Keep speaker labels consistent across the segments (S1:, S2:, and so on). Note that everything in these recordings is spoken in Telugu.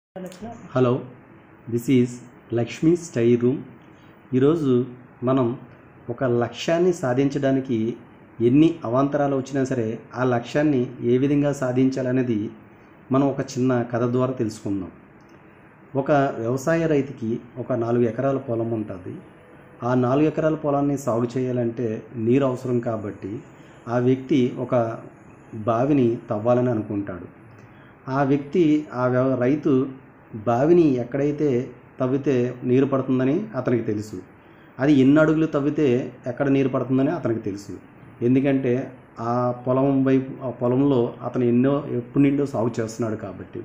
S1: హలో దిస్ ఈజ్ లక్ష్మీ స్టై రూమ్ ఈరోజు మనం ఒక లక్ష్యాన్ని సాధించడానికి ఎన్ని అవాంతరాలు వచ్చినా సరే ఆ లక్ష్యాన్ని ఏ విధంగా సాధించాలనేది మనం ఒక చిన్న కథ ద్వారా తెలుసుకుందాం ఒక వ్యవసాయ రైతుకి ఒక నాలుగు ఎకరాల పొలం ఉంటుంది ఆ నాలుగు ఎకరాల పొలాన్ని సాగు చేయాలంటే నీరు అవసరం కాబట్టి ఆ వ్యక్తి ఒక బావిని తవ్వాలని అనుకుంటాడు ఆ వ్యక్తి ఆ వ్యవ రైతు బావిని ఎక్కడైతే తవ్వితే నీరు పడుతుందని అతనికి తెలుసు అది ఎన్ని అడుగులు తవ్వితే ఎక్కడ నీరు పడుతుందని అతనికి తెలుసు ఎందుకంటే ఆ పొలం వైపు ఆ పొలంలో అతను ఎన్నో ఎప్పటి నుండో సాగు చేస్తున్నాడు కాబట్టి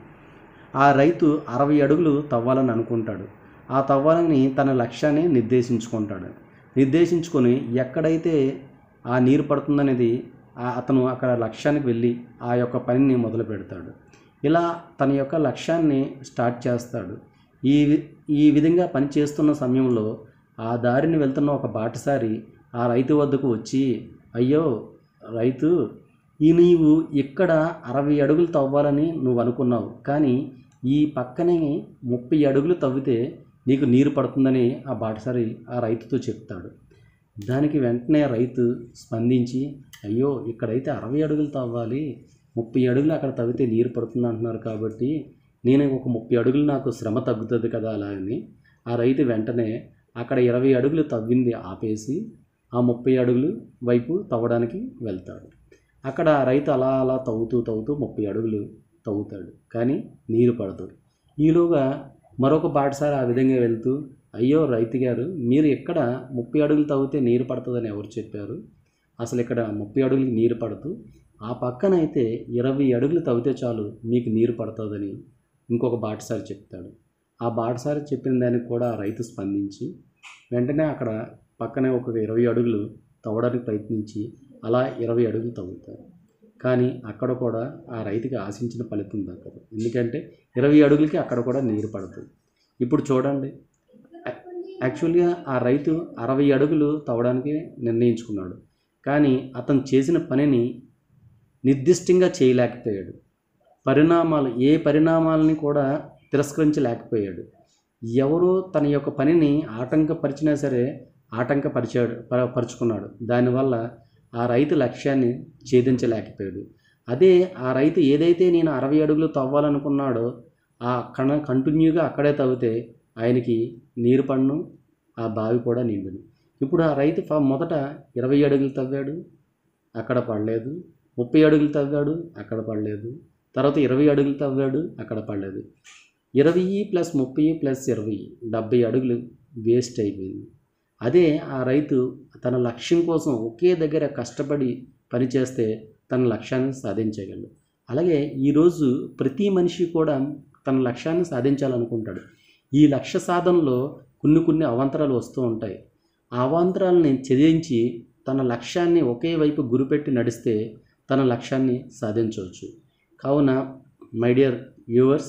S1: ఆ రైతు అరవై అడుగులు తవ్వాలని అనుకుంటాడు ఆ తవ్వాలని తన లక్ష్యాన్ని నిర్దేశించుకుంటాడు నిర్దేశించుకొని ఎక్కడైతే ఆ నీరు పడుతుందనేది ఆ అతను అక్కడ లక్ష్యానికి వెళ్ళి ఆ యొక్క పనిని మొదలు పెడతాడు ఇలా తన యొక్క లక్ష్యాన్ని స్టార్ట్ చేస్తాడు ఈ వి- ఈ విధంగా పని చేస్తున్న సమయంలో ఆ దారిని వెళ్తున్న ఒక బాటసారి ఆ రైతు వద్దకు వచ్చి అయ్యో రైతు ఈ నీవు ఇక్కడ అరవై అడుగులు తవ్వాలని నువ్వు అనుకున్నావు కానీ ఈ పక్కనే ముప్పై అడుగులు తవ్వితే నీకు నీరు పడుతుందని ఆ బాటసారి ఆ రైతుతో చెప్తాడు దానికి వెంటనే రైతు స్పందించి అయ్యో ఇక్కడైతే అరవై అడుగులు తవ్వాలి ముప్పై అడుగులు అక్కడ తవ్వితే నీరు పడుతుంది అంటున్నారు కాబట్టి నేను ఒక ముప్పై అడుగులు నాకు శ్రమ తగ్గుతుంది కదా అలా అని ఆ రైతు వెంటనే అక్కడ ఇరవై అడుగులు తవ్వింది ఆపేసి ఆ ముప్పై అడుగులు వైపు తవ్వడానికి వెళ్తాడు అక్కడ ఆ రైతు అలా అలా తవ్వుతూ తవ్వుతూ ముప్పై అడుగులు తవ్వుతాడు కానీ నీరు పడదు ఈలోగా మరొక బాటసారి ఆ విధంగా వెళ్తూ అయ్యో రైతు గారు మీరు ఎక్కడ ముప్పై అడుగులు తవ్వితే నీరు పడుతుందని ఎవరు చెప్పారు అసలు ఇక్కడ ముప్పై అడుగులకి నీరు పడుతూ ఆ పక్కన అయితే ఇరవై అడుగులు తవ్వితే చాలు మీకు నీరు పడుతుందని ఇంకొక బాటసారి చెప్తాడు ఆ బాటసారి చెప్పిన దానికి కూడా ఆ రైతు స్పందించి వెంటనే అక్కడ పక్కనే ఒక ఇరవై అడుగులు తవ్వడానికి ప్రయత్నించి అలా ఇరవై అడుగులు తవ్వుతారు కానీ అక్కడ కూడా ఆ రైతుకి ఆశించిన ఫలితం దక్కదు ఎందుకంటే ఇరవై అడుగులకి అక్కడ కూడా నీరు పడుతుంది ఇప్పుడు చూడండి యా- యాక్చువల్గా ఆ రైతు అరవై అడుగులు తవ్వడానికి నిర్ణయించుకున్నాడు కానీ అతను చేసిన పనిని నిర్దిష్టంగా చేయలేకపోయాడు పరిణామాలు ఏ పరిణామాలని కూడా తిరస్కరించలేకపోయాడు ఎవరో తన యొక్క పనిని ఆటంకపరిచినా సరే ఆటంకపరిచాడు ప- పరుచుకున్నాడు దానివల్ల ఆ రైతు లక్ష్యాన్ని ఛేదించలేకపోయాడు అదే ఆ రైతు ఏదైతే నేను అరవై అడుగులు తవ్వాలనుకున్నాడో ఆ కణ కంటిన్యూగా అక్కడే తవ్వితే ఆయనకి నీరు పన్ను ఆ బావి కూడా నిండును ఇప్పుడు ఆ రైతు ఫ- మొదట ఇరవై అడుగులు తవ్వాడు అక్కడ పడలేదు ముప్పై అడుగులు తవ్వాడు అక్కడ పడలేదు తర్వాత ఇరవై అడుగులు తవ్వాడు అక్కడ పడలేదు ఇరవై ప్లస్ ముప్పై ప్లస్ ఇరవై డెబ్బై అడుగులు వేస్ట్ అయిపోయింది అదే ఆ రైతు తన లక్ష్యం కోసం ఒకే దగ్గర కష్టపడి పనిచేస్తే తన లక్ష్యాన్ని సాధించగలడు అలాగే ఈరోజు ప్రతి మనిషి కూడా తన లక్ష్యాన్ని సాధించాలనుకుంటాడు ఈ లక్ష్య సాధనలో కొన్ని కొన్ని అవాంతరాలు వస్తూ ఉంటాయి ఆ అవాంతరాలని ఛేదించి తన లక్ష్యాన్ని ఒకే వైపు గురిపెట్టి నడిస్తే తన లక్ష్యాన్ని సాధించవచ్చు కావున మై డియర్ వ్యూవర్స్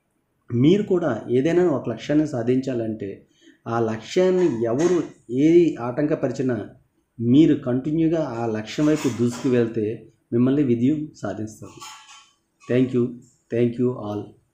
S1: మీరు కూడా ఏదైనా ఒక లక్ష్యాన్ని సాధించాలంటే ఆ లక్ష్యాన్ని ఎవరు ఏది ఆటంకపరిచినా మీరు కంటిన్యూగా ఆ లక్ష్యం వైపు దూసుకు వెళ్తే మిమ్మల్ని విజయం సాధిస్తారు thank you thank you all